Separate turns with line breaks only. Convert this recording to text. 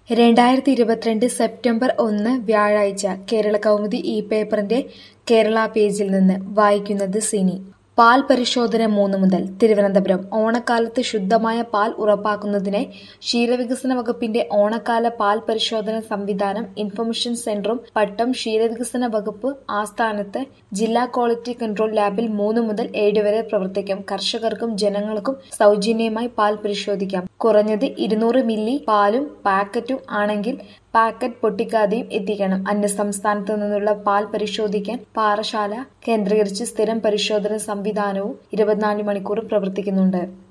രണ്ടായിരത്തി ഇരുപത്തിരണ്ട് സെപ്റ്റംബർ ഒന്ന് വ്യാഴാഴ്ച കേരള കൗമുദി ഈ പേപ്പറിന്റെ കേരള പേജിൽ നിന്ന് വായിക്കുന്നത് സിനി പാൽ പരിശോധന മൂന്ന് മുതൽ തിരുവനന്തപുരം ഓണക്കാലത്ത് ശുദ്ധമായ പാൽ ഉറപ്പാക്കുന്നതിനായി ക്ഷീരവികസന വകുപ്പിന്റെ ഓണക്കാല പാൽ പരിശോധന സംവിധാനം ഇൻഫർമേഷൻ സെന്ററും പട്ടം ക്ഷീരവികസന വകുപ്പ് ആസ്ഥാനത്ത് ജില്ലാ ക്വാളിറ്റി കൺട്രോൾ ലാബിൽ മൂന്ന് മുതൽ ഏഴ് വരെ പ്രവർത്തിക്കും കർഷകർക്കും ജനങ്ങൾക്കും സൗജന്യമായി പാൽ പരിശോധിക്കാം കുറഞ്ഞത് ഇരുന്നൂറ് മില്ലി പാലും പാക്കറ്റും ആണെങ്കിൽ പാക്കറ്റ് പൊട്ടിക്കാതെയും എത്തിക്കണം അന്യസംസ്ഥാനത്തു നിന്നുള്ള പാൽ പരിശോധിക്കാൻ പാറശാല കേന്ദ്രീകരിച്ച് സ്ഥിരം പരിശോധന സംവിധാനവും ഇരുപത്തിനാല് മണിക്കൂറും പ്രവർത്തിക്കുന്നുണ്ട്